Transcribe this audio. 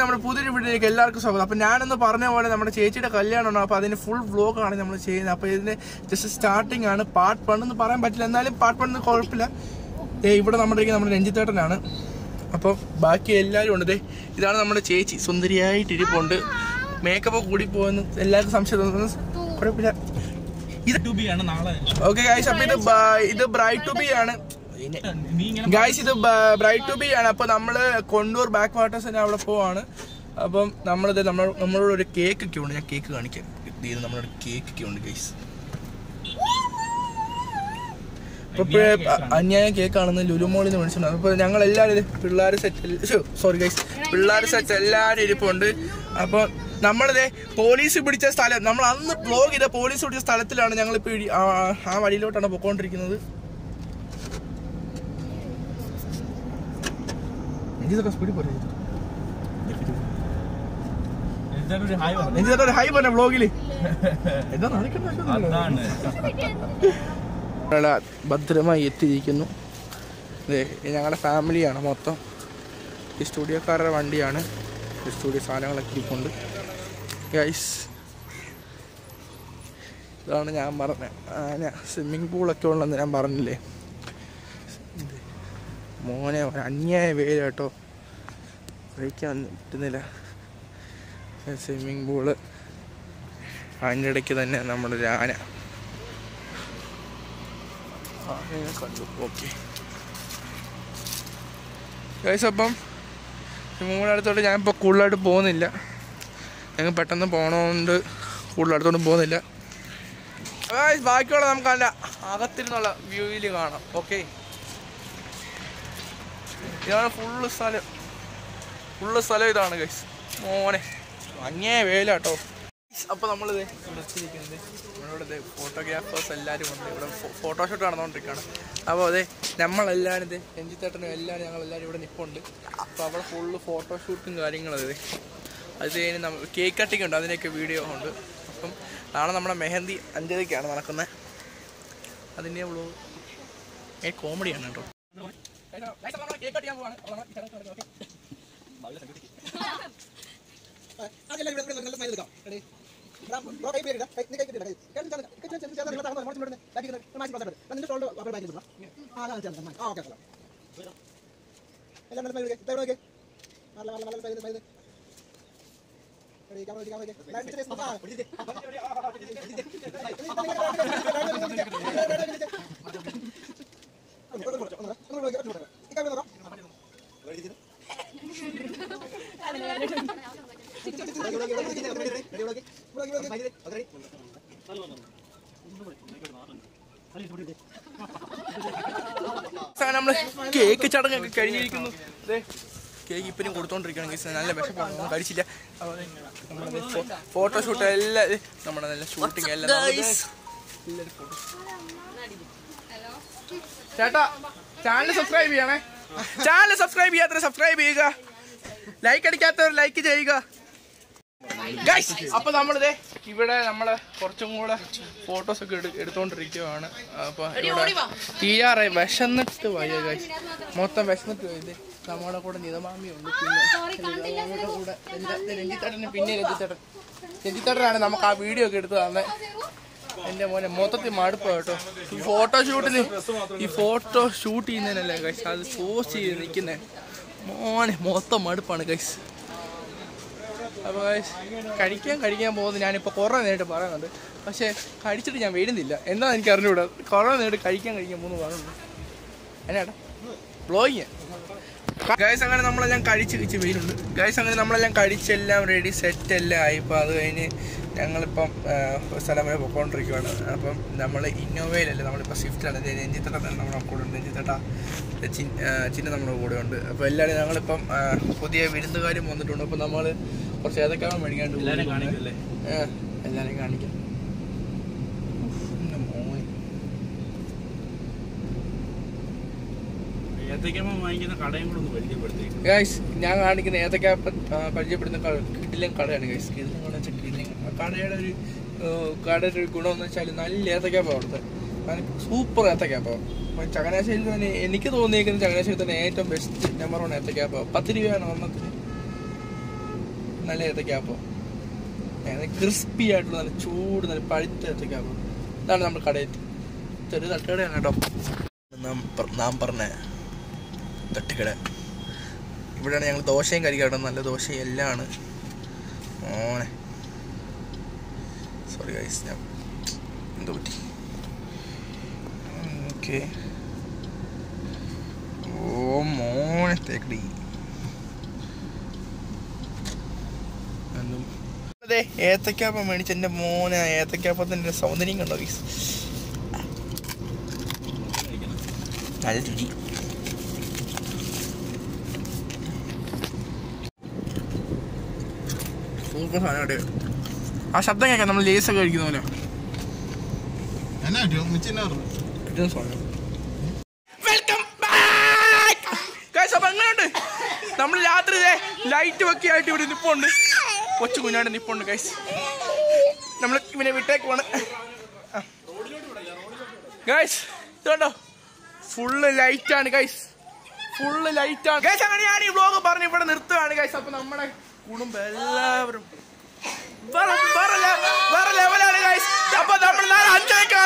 നമ്മുടെ പുതിയൊരു വീട്ടിലേക്ക് എല്ലാവർക്കും സ്വാഗതം അപ്പൊ ഞാനൊന്ന് പറഞ്ഞ പോലെ നമ്മുടെ ചേച്ചിയുടെ കല്യാണമാണ് അപ്പൊ അതിന് ഫുൾ വ്ലോഗാണ് നമ്മൾ ചെയ്യുന്നത് അപ്പൊ ഇതിന് ജസ്റ്റ് സ്റ്റാർട്ടിംഗ് ആണ് പാർട്ട് വൺ എന്ന് പറയാൻ പറ്റില്ല എന്നാലും പാർട്ട് വൺ കുഴപ്പമില്ല ദേ ഇവിടെ നമ്മുടെ ഇരിക്കുന്ന നമ്മുടെ രഞ്ജിത്തേട്ടനാണ് അപ്പോൾ ബാക്കി എല്ലാവരും ഉണ്ട് ദേ ഇതാണ് നമ്മുടെ ചേച്ചി സുന്ദരിയായിട്ട് ഇരിപ്പുണ്ട് മേക്കപ്പ് കൂടി പോകുന്നു എല്ലാവർക്കും സംശയം തോന്നുന്നു കുഴപ്പമില്ല ഇത് ആണ് നാളെ ഓക്കെ ഗൈസ് അപ്പൊ ഇത് ബ- ഇത് ബ്രൈറ്റ് ടു ബി ആണ് നീ ഇങ്ങനെ ഗൈസ് ഇത് ബ്രൈറ്റ് ടു ബി ആണ് അപ്പൊ നമ്മള് കൊണ്ടൂർ ബാക്ക് വാട്ടേഴ്സിന്റെ അവിടെ പോവാണ് അപ്പം നമ്മളിത് നമ്മൾ നമ്മളോട് ഒരു കേക്ക് ഒക്കെ ഉണ്ട് ഞാൻ കേക്ക് കാണിക്കാം ഇത് നമ്മളൊരു കേക്ക് ഒക്കെ ഉണ്ട് ഗൈസ് അപ്പൊ അന്യായ കേക്കാണെന്ന് ലുലുമോളിൽ നിന്ന് മേടിച്ചിട്ടുണ്ട് അപ്പൊ ഞങ്ങൾ എല്ലാവരും പിള്ളേർ സെറ്റ് സോറി ഗൈസ് പിള്ളേർ സെറ്റ് എല്ലാവരും ഇരിപ്പുണ്ട് അപ്പൊ നമ്മളിതേ പോലീസ് പിടിച്ച സ്ഥലം നമ്മൾ അന്ന് ബ്ലോഗ് ചെയ്ത പോലീസ് പിടിച്ച സ്ഥലത്തിലാണ് ഞങ്ങൾ ഇപ്പൊ ആ വഴിയിലോട്ടാണ് പോയിക്കൊണ്ടിരിക്കുന്നത് ഇതൊക്കെ സ്പീഡിൽ പോരെ എന്താണ് ഒരു ഹായ് പറഞ്ഞു നെഞ്ചിതൊക്കെ ഒരു ഹൈ പറഞ്ഞ വ്ളോഗില് എന്താ നടക്കുന്നത് അതാണ് ഒരാള് ഭദ്രമായി എത്തിയിരിക്കുന്നു ദേ, ഇത് ഞങ്ങളുടെ ഫാമിലിയാണ് മൊത്തം ഈ സ്റ്റുഡിയോക്കാരുടെ വണ്ടിയാണ് ഈ സ്റ്റുഡിയോ സാധനങ്ങളൊക്കെ ഇരിപ്പുണ്ട് ഗൈസ് ഇതാണ് ഞാൻ പറഞ്ഞത് ആന സ്വിമ്മിങ് പൂളൊക്കെ ഉള്ളതെന്ന് ഞാൻ പറഞ്ഞില്ലേ ഇത് മോനെ ഒരു അന്യായ വെയിൽ കേട്ടോ കഴിക്കാൻ പറ്റുന്നില്ല സ്വിമ്മിങ് പൂള് അതിൻ്റെ ഇടയ്ക്ക് തന്നെ നമ്മുടെ ഒരു ആന ആനയെ കണ്ടു ഓക്കെ ഗൈസ് അപ്പം മൂന്ന് അടുത്തോട്ട് ഞാൻ ഇപ്പോൾ കൂടുതലായിട്ട് പോകുന്നില്ല ഞങ്ങൾ പെട്ടെന്ന് പോകണോണ്ട് കൂടുതലടുത്തോട്ട് പോകുന്നില്ല ഗൈസ് ബാക്കിയുള്ള നമുക്ക് അതിൻ്റെ അകത്തിരുന്നുള്ള വ്യൂവിൽ കാണാം ഓക്കെ ഇതാണ് ഫുള്ള് സ്ഥലം ഫുള്ള് സ്ഥലം ഇതാണ് ഗൈസ് മോനെ അങ്ങേ വേലാട്ടോ അപ്പോൾ നമ്മളിത് വെച്ചിരിക്കുന്നത് നമ്മളിവിടെ ഫോട്ടോഗ്രാഫേഴ്സ് എല്ലാവരും ഉണ്ട് ഇവിടെ ഫോട്ടോഷൂട്ട് നടന്നുകൊണ്ടിരിക്കുകയാണ് അപ്പോൾ അതെ നമ്മളെല്ലാവരും ഇത് രഞ്ജിത്തേട്ടനും എല്ലാവരും ഞങ്ങൾ എല്ലാവരും ഇവിടെ നിൽപ്പുണ്ട് അപ്പോൾ അവിടെ ഫുള്ള് ഫോട്ടോഷൂട്ടും കാര്യങ്ങളും അതെ അത് കഴിഞ്ഞ് നമ്മൾ കേക്ക് കട്ടിങ് ഉണ്ട് അതിൻ്റെയൊക്കെ വീഡിയോ ഉണ്ട് അപ്പം നാളെ നമ്മുടെ മെഹന്തി അഞ്ചരയ്ക്കാണ് നടക്കുന്നത് അതിൻ്റെ വ്ളോഗ് ഏ കോമഡിയാണ് കേട്ടോ കേക്ക് കട്ട് ചെയ്യാൻ പോവാണ് അപ്പോൾ നമ്മൾ ഈ സ്ഥലത്ത് നടക്കുന്നത്, okay? അവസാനം നമ്മള് കേക്ക് ചടങ്ങൊക്കെ കഴിഞ്ഞിരിക്കുന്നു ദേ, കേക്ക് ഇപ്പനും കൊടുത്തോണ്ടിരിക്കണം guys. നല്ല വിശപ്പാണ് ഒന്നും കഴിച്ചില്ല അപ്പോൾ ദേ, നമ്മുടെ ദേ ഫോ- ഫോട്ടോഷൂട്ട് എല്ലാം ദേ, നമ്മുടെ നല്ല ഷൂട്ടിങ് എല്ലാം നമ്മുടെ ദേ, എല്ലാവരും photo. ചേട്ടാ ചാനൽ സബ്സ്ക്രൈബ് ചെയ്യണേ ചാനൽ സബ്സ്ക്രൈബ് ചെയ്യാത്തവർ സബ്സ്ക്രൈബ് ചെയ്യുക ലൈക്ക് അടിക്കാത്തവർ ലൈക്ക് ചെയ്യുക ഗൈസ് അപ്പൊ നമ്മളിതേ ഇവിടെ നമ്മള് കുറച്ചും കൂടെ ഫോട്ടോസ് ഒക്കെ എടു- എടുത്തോണ്ടിരിക്കുവാണ് അപ്പൊ ഇവിടെ തീയാറായി വിശന്നിട്ട് വയ്യ ഗൈസ് മൊത്തം വിശന്നിട്ട് പോയത് നമ്മുടെ കൂടെ നിതമാമിയുണ്ട് പിന്നെ നമ്മുടെ കൂടെ രഞ്ജി- രഞ്ജിത്തേട്ടന് പിന്നെ രഞ്ജിത്തേട്ടൻ രഞ്ജിത്തേട്ടനാണ് നമുക്ക് ആ വീഡിയോ ഒക്കെ എടുത്ത് തന്നെ എന്റെ മോനെ മൊത്തത്തിൽ മടുപ്പ് കേട്ടോ ഈ ഫോട്ടോ ഷൂട്ടിന് ഈ ഫോട്ടോ ഷൂട്ട് ചെയ്യുന്നതിനല്ലേ ഗൈസ് അത് പോസ്റ്റ് ചെയ്ത് നിൽക്കുന്നേ മോനെ മൊത്തം മടുപ്പാണ് ഗൈസ് അപ്പോൾ guys, കഴിക്കാൻ കഴിക്കാൻ പോകുന്നത് ഞാനിപ്പോൾ കുറേ നേരിട്ട് പറയുന്നുണ്ട് പക്ഷേ കഴിച്ചിട്ട് ഞാൻ വരുന്നില്ല എന്താ എനിക്ക് അറിഞ്ഞുകൂടാ കുറേ നേരിട്ട് കഴിക്കാൻ കഴിക്കാൻ പോകുന്നു പറയുന്നുണ്ട് എന്നാ ബ്ലോയിങ് ഗൈസ് അങ്ങനെ നമ്മളെല്ലാം കഴിച്ച് കഴിച്ച് വെയിലുണ്ട് ഗൈസ് അങ്ങനെ നമ്മളെല്ലാം കഴിച്ചെല്ലാം റെഡി സെറ്റ് എല്ലാം ആയി ഇപ്പോൾ അത് കഴിഞ്ഞ് ഞങ്ങളിപ്പം ആ, ഒരു സ്ഥലം വരെ പോയിക്കൊണ്ടിരിക്കുകയാണ് അപ്പം നമ്മൾ ഇന്നോവയിലല്ല നമ്മളിപ്പോൾ സ്വിഫ്റ്റിലാണ് രഞ്ജിത്തട്ട നമ്മുടെ കൂടെ ഉണ്ട് രഞ്ജിത്തട്ട ചിന്ന നമ്മുടെ കൂടെ ഉണ്ട് അപ്പോൾ എല്ലാവരും ഞങ്ങളിപ്പം ആ, പുതിയ വിരുന്നുകാരും വന്നിട്ടുണ്ട് അപ്പോൾ നമ്മൾ കുറച്ച് ഏതൊക്കെയാണ് മേടിക്കാണ്ട് എല്ലാവരും പോകുന്നത്. കാണിക്കല്ലേ ആ, എല്ലാവരെയും കാണിക്കാം ഉഫ്, എൻ്റെ മോനെ ഏത്തയ്ക്കമ്മ വാങ്ങിക്കുന്ന കടയും കൂടെ ഒന്ന് പരിചയപ്പെടുത്തേക്ക് ഗൈസ് ഞാൻ കാണിക്കുന്ന ഏതൊക്കെ പരിചയപ്പെടുന്ന കിട്ടിലും കടയാണ് ഗൈസ് കിടിലം കട വെച്ചാൽ കിടിലം ആ കടയുടെ ഒരു ഏഹ്, കടയുടെ ഒരു ഗുണം എന്ന് വെച്ചാൽ നല്ല ഏത്തക്കാപ്പം അവിടുത്തെ സൂപ്പർ ഏത്തക്കാപ്പം ചങ്ങനാശ്ശേരി തന്നെ എനിക്ക് തോന്നിയിരിക്കുന്നത് ചങ്ങനാശ്ശേരി തന്നെ ഏറ്റവും ബെസ്റ്റ് നമ്പർ വൺ ഏത്തക്കാപ്പം പത്ത് രൂപയാണ് ഒന്നത്തിന് നല്ല ഏത്തക്കാപ്പം ക്രിസ്പി ആയിട്ടുള്ള നല്ല ചൂട് നല്ല പഴുത്ത ഏത്തക്കാപ്പം ഇതാണ് നമ്മുടെ കടയിൽ ചെറിയ തട്ടുകടയാണ് കേട്ടോ നാം പ- നാം പറഞ്ഞ തട്ടുകട ഇവിടെയാണ് ഞങ്ങൾ ദോശയും കഴിക്കാട്ടോ നല്ല ദോശയും എല്ലാം ആണ് മോനെ സോറി ഗൈസ് ഞാൻ എന്തോ പറ്റി ഓക്കെ ഓ മോനെ തേക്കടി അതെ ഏത്തക്കാപ്പം മേടിച്ച് എൻ്റെ മോനെ ആ ഏത്തക്കാപ്പത്തിൻ്റെ സൗന്ദര്യം കണ്ടോ ഗൈസ് നല്ല രുചി സൂപ്പർ സാധനം അവിടെ ആ ശബ്ദം കേൾക്കാം നമ്മൾ ലേസ് ഒക്കെ കഴിക്കുന്ന പോലെ എന്നാ പറ്റിയോ മിച്ചിന്നെ പറഞ്ഞു കിട്ടുന്ന സാധനം വെൽക്കം ഗൈസ് അപ്പൊ എങ്ങനെയുണ്ട് നമ്മൾ രാത്രി ലൈറ്റ് ഒക്കെ ആയിട്ട് ഇവിടെ നിപ്പുണ്ട് കൊച്ചു കുഞ്ഞാണ്ട് നിപ്പുണ്ട് ഗൈസ് നമ്മൾ ഇവനെ വിട്ടേക്കുവാണ് ഗൈസ് ഇതുണ്ടോ ഫുള്ള് ലൈറ്റ് ആണ് ഗൈസ് ഫുള്ള് ലൈറ്റ് ആണ് ഗൈസ് അങ്ങനെയാണ് ഈ വ്ലോഗ് പറഞ്ഞ് ഇവിടെ നിർത്തുകയാണ് ഗൈസ് അപ്പൊ നമ്മുടെ കുടുംബം എല്ലാവരും വേറെ വേറെ ലെ- വേറെ ലെവലാണ് ഗൈസ് അപ്പൊ നമ്മൾ നാളെ അഞ്ചരക്ക്